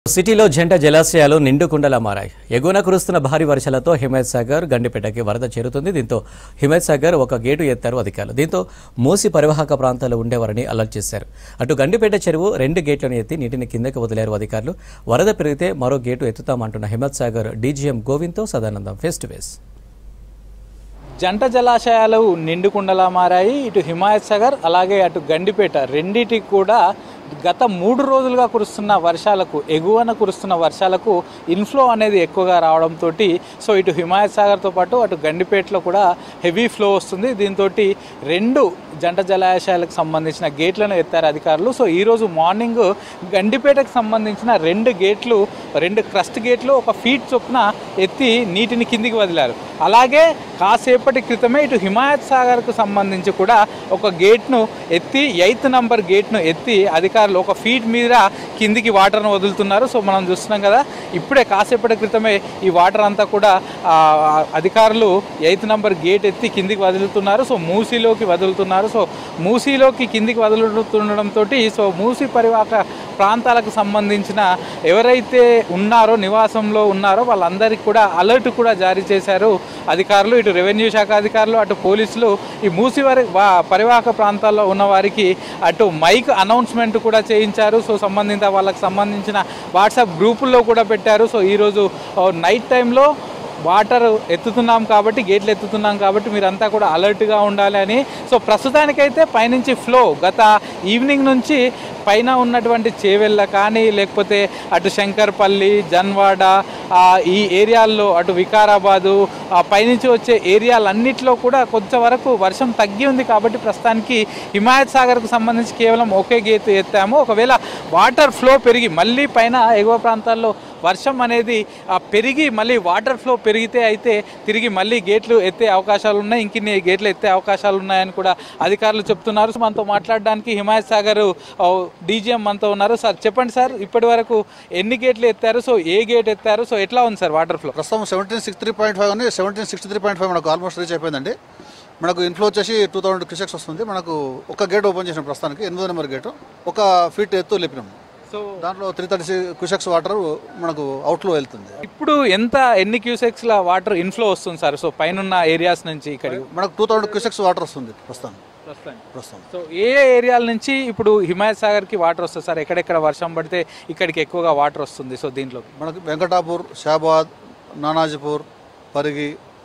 సిటీలో జంట జలాశయాలు నిండుకుండలా మారాయి ఎగువన కురుస్తున్న భారీ వర్షాలతో హిమాయత్ సాగర్ గండిపేటకి వరద చేరుతుంది దీంతో హిమాయత్ సాగర్ ఒక గేటు ఎత్తారు అధికారులు దీంతో మూసి పరివాహక ప్రాంతాల్లో ఉండేవారని అలర్ట్ చేశారు అటు గండిపేట చెరువు రెండు గేట్లను ఎత్తి నీటిని కిందకి వదిలారు అధికారులు వరద పెరిగితే మరో గేటు ఎత్తుతామంటున్న హిమత్ సాగర్ డీజీఎం గోవింద్తో సదానందం ఫేస్ టు ఫేస్ జంట జలాశయాలు నిండుకుండలా మారాయి ఇటు హిమాయత్ సాగర్ అలాగే అటు గండిపేట రెండిటికి కూడా గత మూడు రోజులుగా కురుస్తున్న వర్షాలకు ఎగువన కురుస్తున్న వర్షాలకు ఇన్ఫ్లో అనేది ఎక్కువగా రావడంతో సో ఇటు హిమాయత్ సాగర్తో పాటు అటు గండిపేటలో కూడా హెవీ ఫ్లో వస్తుంది దీంతో రెండు జంట జలాశయాలకు సంబంధించిన గేట్లను ఎత్తారు అధికారులు సో ఈరోజు మార్నింగ్ గండిపేటకు సంబంధించిన రెండు గేట్లు రెండు క్రస్ట్ గేట్లు ఒక ఫీట్ చొప్పున ఎత్తి నీటిని కిందికి వదిలారు అలాగే కాసేపటి క్రితమే ఇటు హిమాయత్ సాగర్కు సంబంధించి కూడా ఒక గేట్ను ఎత్తి ఎయిత్ నంబర్ గేట్ను ఎత్తి అధికారులు ఒక ఫీట్ మీద కిందికి వాటర్ను వదులుతున్నారు సో మనం చూస్తున్నాం కదా ఇప్పుడే కాసేపటి క్రితమే ఈ వాటర్ అంతా కూడా ఆ, అధికారులు ఎయిత్ నంబర్ గేట్ ఎత్తి కిందికి వదులుతున్నారు సో మూసీలోకి వదులుతున్నారు సో మూసీలోకి కిందికి వదులుతుండడంతో సో మూసీ పరివాహక ప్రాంతాలకు సంబంధించిన ఎవరైతే ఉన్నారో నివాసంలో ఉన్నారో వాళ్ళందరికీ కూడా అలర్ట్ కూడా జారీ చేశారు అధికారులు ఇటు రెవెన్యూ శాఖ అధికారులు అటు పోలీసులు ఈ మూసి వారి వా- పరివాహక ప్రాంతాల్లో ఉన్న వారికి అటు మైక్ అనౌన్స్మెంట్ కూడా చేయించారు సో సంబంధిత వాళ్ళకి సంబంధించిన వాట్సాప్ గ్రూపుల్లో కూడా పెట్టారు సో ఈరోజు ఆ, నైట్ టైంలో వాటర్ ఎత్తుతున్నాం కాబట్టి గేట్లు ఎత్తుతున్నాం కాబట్టి మీరంతా కూడా అలర్ట్గా ఉండాలి అని సో ప్రస్తుతానికైతే పైనుంచి ఫ్లో గత ఈవినింగ్ నుంచి పైన ఉన్నటువంటి చేవెళ్ళ కానీ లేకపోతే అటు శంకర్పల్లి జన్వాడ ఆ, ఈ ఏరియాల్లో అటు వికారాబాదు ఆ, పైనుంచి వచ్చే ఏరియాలన్నింటిలో కూడా కొంతవరకు వర్షం తగ్గి ఉంది కాబట్టి ప్రస్తుతానికి హిమాయత్ సాగర్కు సంబంధించి కేవలం ఒకే గేట్ ఎత్తాము ఒకవేళ వాటర్ ఫ్లో పెరిగి మళ్ళీ పైన ఎగువ ప్రాంతాల్లో వర్షం అనేది ఆ, పెరిగి మళ్ళీ వాటర్ ఫ్లో పెరిగితే అయితే తిరిగి మళ్ళీ గేట్లు ఎత్తే అవకాశాలు ఉన్నాయి ఇంకిన్ని గేట్లు ఎత్తే అవకాశాలు ఉన్నాయని కూడా అధికారులు చెప్తున్నారు సో మనతో మాట్లాడడానికి హిమాయత్ సాగర్ డీజీఎం మనతో ఉన్నారు సార్ చెప్పండి సార్ ఇప్పటి వరకు ఎన్ని గేట్లు ఎత్తారు సో ఏ గేట్ ఎత్తారు సో ఎట్లా ఉంది సార్ వాటర్ ఫ్లో ప్రస్తుతం seventeen six three point five ఉంది seventeen sixty three point five మనకు ఆల్మోస్ట్ రీచ్ అయిపోయిందండి మనకు ఇన్ఫ్లో వచ్చేసి టూ థౌసండ్ క్రిసెక్స్ వస్తుంది మనకు ఒక గేట్ ఓపెన్ చేసిన ప్రస్తుతానికి ఎనిమిదో నెంబర్ గేట్ ఒక ఫీట్ ఎత్తు లేపినాం సో దాంట్లో త్రీ థర్టీ క్రిసెక్స్ వాటర్ మనకు అవుట్లో వెళ్తుంది ఇప్పుడు ఎంత ఎన్ని క్యూసెక్స్ల వాటర్ ఇన్ఫ్లో వస్తుంది సార్ సో పైన ఏరియాస్ నుంచి ఇక్కడికి మనకు టూ థౌసండ్ క్రిసెక్స్ వాటర్ వస్తుంది ప్రస్తుతం ప్రస్తుతానికి ప్రస్తుతం సో ఏ ఏ ఏరియాల నుంచి ఇప్పుడు హిమాయత్ సాగర్కి వాటర్ వస్తుంది సార్ ఎక్కడెక్కడ వర్షం పడితే ఇక్కడికి ఎక్కువగా వాటర్ వస్తుంది సో దీంట్లో మనకు వెంకటాపూర్ షాబాద్ నానాజీపూర్ పరిగి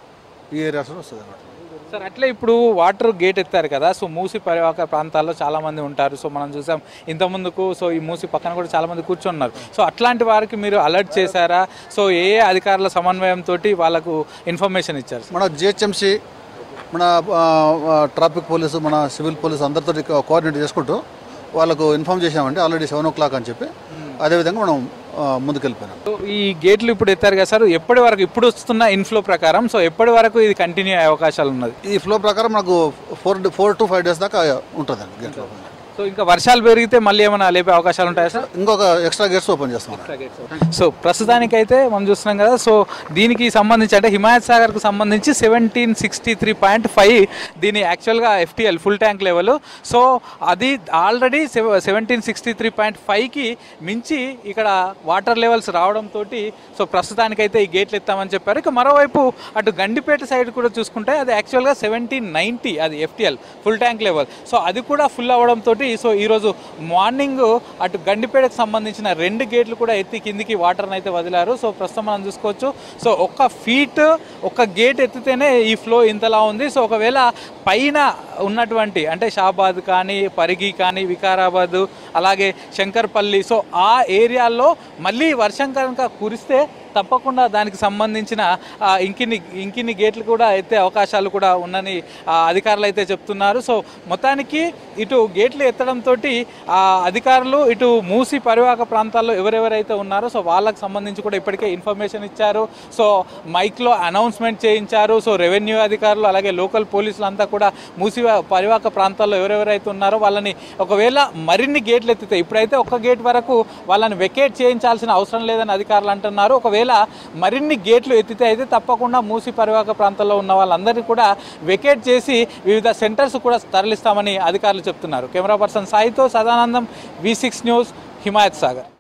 ఈ ఏరియాస్లో వస్తుంది అన్నమాట సార్ అట్లే ఇప్పుడు వాటర్ గేట్ ఎత్తారు కదా సో మూసి పరివాహక ప్రాంతాల్లో చాలా మంది ఉంటారు సో మనం చూసాం ఇంత ముందుకు సో ఈ మూసి పక్కన కూడా చాలా మంది కూర్చున్నారు సో అట్లాంటి వారికి మీరు అలర్ట్ చేశారా సో ఏ ఏ అధికారుల సమన్వయంతో వాళ్ళకు ఇన్ఫర్మేషన్ ఇచ్చారు మన జిహెచ్ఎంసి మన ఆ, ఆ, ట్రాఫిక్ పోలీసు మన సివిల్ పోలీసు అందరితో కోఆర్డినేట్ చేసుకుంటూ వాళ్ళకు ఇన్ఫామ్ చేసామండి ఆల్రెడీ సెవెన్ ఓ క్లాక్ అని చెప్పి అదేవిధంగా మనం ఆ, ముందుకెళ్ళిపోయినాం సో ఈ గేట్లు ఇప్పుడు ఎత్తారు కదా సార్ ఎప్పటి వరకు ఇప్పుడు వస్తున్న ఇన్ఫ్లో ప్రకారం సో ఎప్పటి వరకు ఇది కంటిన్యూ అయ్యే అవకాశాలు ఉన్నది ఈ ఫ్లో ప్రకారం మనకు four four to five days దాకా ఉంటుందండి గేట్లో సో ఇంకా వర్షాలు పెరిగితే మళ్ళీ ఏమైనా లేపే అవకాశాలు ఉంటాయా సార్ ఇంకొక ఎక్స్ట్రా గేట్స్ ఓపెన్ చేస్తాం సో ప్రస్తుతానికైతే మనం చూస్తున్నాం కదా సో దీనికి సంబంధించి అంటే హిమాయత్ సాగర్కు సంబంధించి seventeen sixty three point five దీని యాక్చువల్గా FTL full tank level so అది already seventeen sixty three point ఫైవ్కి మించి ఇక్కడ వాటర్ లెవెల్స్ రావడంతో సో ప్రస్తుతానికైతే ఈ గేట్లు ఎత్తామని చెప్పారు ఇక మరోవైపు అటు గండిపేట సైడ్ కూడా చూసుకుంటే అది యాక్చువల్గా సెవెంటీన్ నైంటీ అది FTL full tank level so అది కూడా ఫుల్ అవ్వడంతో సో ఈరోజు మార్నింగ్ అటు గండిపేటకు సంబంధించిన రెండు గేట్లు కూడా ఎత్తి కిందికి వాటర్ని అయితే వదిలారు సో ప్రస్తుతం మనం చూసుకోవచ్చు సో ఒక్క ఫీట్ ఒక గేట్ ఎత్తితేనే ఈ ఫ్లో ఇంతలా ఉంది సో ఒకవేళ పైన ఉన్నటువంటి అంటే షాబాద్ కానీ పరిగి కానీ వికారాబాద్ అలాగే శంకర్పల్లి సో ఆ ఏరియాల్లో మళ్ళీ వర్షం కనుక కురిస్తే తప్పకుండా దానికి సంబంధించిన ఆ, ఇంకిన్ని ఇంకిన్ని గేట్లు కూడా ఎత్తే అవకాశాలు కూడా ఉన్నని ఆ, అధికారులు అయితే చెప్తున్నారు సో మొత్తానికి ఇటు గేట్లు ఎత్తడంతో అధికారులు ఇటు మూసి పరివాహక ప్రాంతాల్లో ఎవరెవరైతే ఉన్నారో సో వాళ్ళకి సంబంధించి కూడా ఇప్పటికే ఇన్ఫర్మేషన్ ఇచ్చారు సో మైక్లో అనౌన్స్మెంట్ చేయించారు సో రెవెన్యూ అధికారులు అలాగే లోకల్ పోలీసులు అంతా కూడా మూసి పరివాహక ప్రాంతాల్లో ఎవరెవరైతే ఉన్నారో వాళ్ళని ఒకవేళ మరిన్ని గేట్లు ఎత్తితే ఇప్పుడైతే ఒక్క గేట్ వరకు వాళ్ళని వెకేట్ చేయించాల్సిన అవసరం లేదని అధికారులు అంటున్నారు ఒకవేళ మరిన్ని గేట్లు ఎత్తితే అయితే తప్పకుండా మూసి పరివాహక ప్రాంతాల్లో ఉన్న వాళ్ళందరినీ కూడా వెకేట్ చేసి వివిధ సెంటర్స్ కూడా తరలిస్తామని అధికారులు చెప్తున్నారు కెమెరా పర్సన్ సాయితో Sadanandam V six news Himayat Sagar